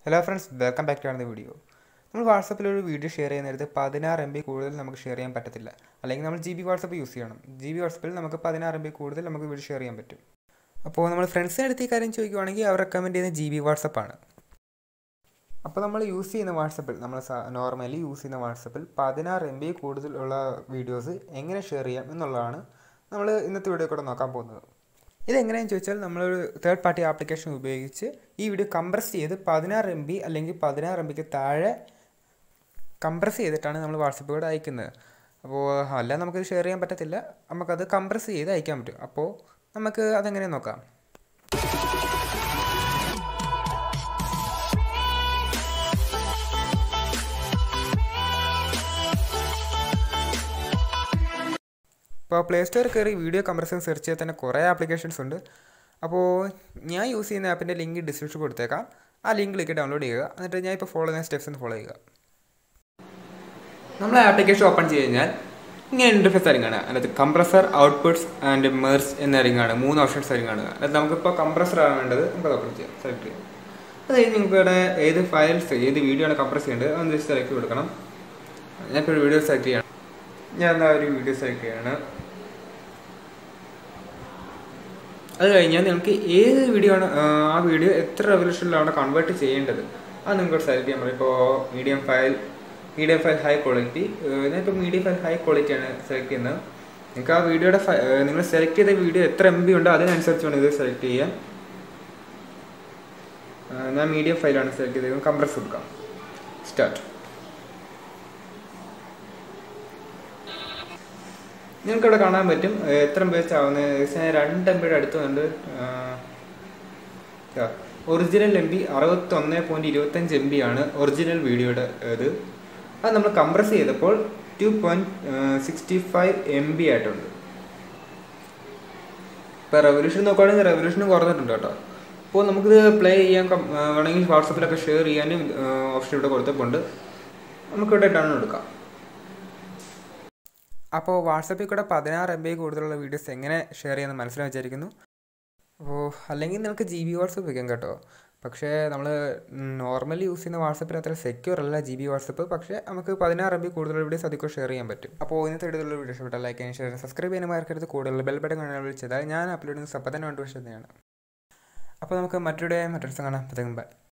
hello friends welcome back to ആണ് video നമ്മൾ വാട്സപ്പിൽ ഒരു വീഡിയോ ഷെയർ ചെയ്യുന്ന നേരത്ത് പതിനാറ് എം ബി കൂടുതൽ നമുക്ക് ഷെയർ ചെയ്യാൻ പറ്റത്തില്ല അല്ലെങ്കിൽ നമ്മൾ ജി ബി വാട്സപ്പ് യൂസ് ചെയ്യണം ജി ബി വാട്സപ്പിൽ നമുക്ക് പതിനാറ് എം ബി കൂടുതൽ നമുക്ക് വീഡിയോ ഷെയർ ചെയ്യാൻ പറ്റും അപ്പോൾ നമ്മൾ ഫ്രണ്ട്സിൻ്റെ അടുത്ത് ഈ കാര്യം ചോദിക്കുവാണെങ്കിൽ അവർ റെക്കമെൻഡ് ചെയ്യുന്ന ജി ബി വാട്സപ്പാണ് അപ്പോൾ നമ്മൾ യൂസ് ചെയ്യുന്ന വാട്സപ്പിൽ നമ്മൾ നോർമലി യൂസ് ചെയ്യുന്ന വാട്സപ്പിൽ പതിനാറ് എം ബി കൂടുതലുള്ള വീഡിയോസ് എങ്ങനെ ഷെയർ ചെയ്യാം എന്നുള്ളതാണ് നമ്മൾ ഇന്നത്തെ വീഡിയോ കൂടെ നോക്കാൻ പോകുന്നത് ഇതെങ്ങനെയാണെന്ന് ചോദിച്ചാൽ നമ്മളൊരു തേർഡ് പാർട്ടി ആപ്ലിക്കേഷൻ ഉപയോഗിച്ച് ഈ വീഡിയോ കംപ്രസ് ചെയ്ത് പതിനാറ് എം ബി അല്ലെങ്കിൽ പതിനാറ് എം ബിക്ക് താഴെ കംപ്രസ് ചെയ്തിട്ടാണ് നമ്മൾ വാട്സപ്പ് കൂടെ അയക്കുന്നത് അപ്പോൾ അല്ല നമുക്കത് ഷെയർ ചെയ്യാൻ പറ്റത്തില്ല നമുക്കത് കംപ്രസ് ചെയ്ത് അയക്കാൻ പറ്റും അപ്പോൾ നമുക്ക് അതെങ്ങനെ നോക്കാം ഇപ്പോൾ പ്ലേ സ്റ്റോറിൽ കയറി വീഡിയോ കംപ്രഷൻ സെർച്ച് ചെയ്താൽ തന്നെ കുറേ ആപ്ലിക്കേഷൻസ് ഉണ്ട് അപ്പോൾ ഞാൻ യൂസ് ചെയ്യുന്ന ആപ്പിൻ്റെ ലിങ്ക് ഡിസ്ക്രിപ്ഷൻ കൊടുത്തേക്കാം ആ ലിങ്ക് ക്ലിക്ക് ഡൗൺലോഡ് ചെയ്യുക എന്നിട്ട് ഞാൻ ഇപ്പോൾ ഫോളോ ചെയ്യുന്ന സ്റ്റെപ്സ് ഒന്ന് ഫോളോ ചെയ്യുക നമ്മൾ ആപ്ലിക്കേഷൻ ഓപ്പൺ ചെയ്ത് കഴിഞ്ഞാൽ ഇങ്ങനെ ഇൻ്റർഫേസ് ആയിരിക്കും കാണുക അതിനകത്ത് കംപ്രസർ ഔട്ട്പുട്ട്സ് ആൻഡ് മെർസ് എന്നായിരിക്കും കാണുക മൂന്ന് ഓപ്ഷൻസ് ആയിരിക്കും കാണുക അതിനകത്ത് നമുക്കിപ്പോൾ കംപ്രസർ ആണ് വേണ്ടത് നമുക്ക് ഓപ്പൺ ചെയ്യാം സെലക്ട് ചെയ്യാം അത് കഴിഞ്ഞ് നിങ്ങൾക്ക് ഇവിടെ ഏത് ഫയൽസ് ഏത് വീഡിയോ ആണ് കംപ്രസ് ചെയ്യേണ്ടത് അതൊന്ന് ജസ്റ്റ് സെലക്ട് കൊടുക്കണം ഞാനിപ്പോൾ ഒരു വീഡിയോ സെലക്ട് ചെയ്യണം ഞാൻ എന്താ ഒരു വീഡിയോ സെലക്ട് ചെയ്യാണ് അത് കഴിഞ്ഞാൽ നിങ്ങൾക്ക് ഏത് വീഡിയോ ആണ് ആ വീഡിയോ എത്ര റെവല്യൂഷനിലാണ് കൺവേർട്ട് ചെയ്യേണ്ടത് അത് നിങ്ങൾക്ക് സെലക്ട് ചെയ്യാൻ പറ്റും ഇപ്പോൾ medium file medium file high quality ഞാനിപ്പോൾ മീഡിയം ഫയൽ ഹൈ ക്വാളിറ്റി ആണ് സെലക്ട് ചെയ്യുന്നത് നിങ്ങൾക്ക് ആ വീഡിയോയുടെ നിങ്ങൾ സെലക്ട് ചെയ്ത വീഡിയോ എത്ര എം ബി ഉണ്ടോ അതിനനുസരിച്ച് വേണം ഇത് സെലക്ട് ചെയ്യാൻ ഞാൻ മീഡിയം ഫയലാണ് സെലക്ട് ചെയ്തത് കംപ്രസ് കൊടുക്കാം സ്റ്റാർട്ട് നിങ്ങൾക്ക് ഇവിടെ കാണാൻ പറ്റും എത്ര എം ബി വെച്ച് ആവുന്നത് ഏകദേശം രണ്ട് എം ബിയുടെ അടുത്തുണ്ട് ഒറിജിനൽ എം ബി അറുപത്തൊന്ന് പോയിന്റ് ഇരുപത്തഞ്ച് എം ബി ആണ് ഒറിജിനൽ വീഡിയോയുടെ ഇത് അത് നമ്മൾ കംപ്രസ് ചെയ്തപ്പോൾ two point sixty five M B ആയിട്ടുണ്ട് ഇപ്പോൾ റെവല്യൂഷൻ നോക്കുകയാണെങ്കിൽ റെവല്യൂഷൻ കുറഞ്ഞിട്ടുണ്ട് കേട്ടോ അപ്പോൾ നമുക്കിത് പ്ലേ ചെയ്യാൻ വേണമെങ്കിൽ വാട്സപ്പിലൊക്കെ ഷെയർ ചെയ്യാനും ഓപ്ഷൻ ഇവിടെ കൊടുത്തിട്ടുണ്ട് നമുക്കിവിടെ ഡൗൺ എടുക്കാം അപ്പോൾ വാട്സപ്പിൽ കൂടെ പതിനാറ് എം ബി കൂടുതലുള്ള വീഡിയോസ് എങ്ങനെ ഷെയർ ചെയ്യാമെന്ന് മനസ്സിലായി വിചാരിക്കുന്നു അപ്പോൾ അല്ലെങ്കിൽ നിങ്ങൾക്ക് ജി ബി വാട്സപ്പ് ഉപയോഗിക്കാം കേട്ടോ പക്ഷേ നമ്മൾ നോർമലി യൂസ് ചെയ്യുന്ന വാട്സപ്പിൽ അത്ര സെക്യൂർ അല്ല ജി ബി വാട്സപ്പ് പക്ഷേ നമുക്ക് പതിനാറ് എം ബി കൂടുതൽ വീഡിയോസ് അതിൽ ഷെയർ ചെയ്യാൻ പറ്റും അപ്പോൾ ഇന്നത്തെ വീഡിയോയിലുള്ള വീഡിയോസ് ഇഷ്ടപ്പെട്ട ലൈക്ക് ചെയ്യാൻ ഷെയർ സബ്സ്ക്രൈബ് ചെയ്യാൻ മാർക്കരുത് കൂടുതൽ ബെൽ ബട്ടൺ കാണാൻ വിളിച്ചത് ഞാൻ അപ്ലോഡ് ചെയ്യുന്ന സപ്പം തന്നെ നോട്ടിഫിക്കേഷൻ തന്നെയാണ് അപ്പോൾ നമുക്ക് മറ്റൊരു മറ്റൊരു കാണാം പതുങ്ങുമ്പോൾ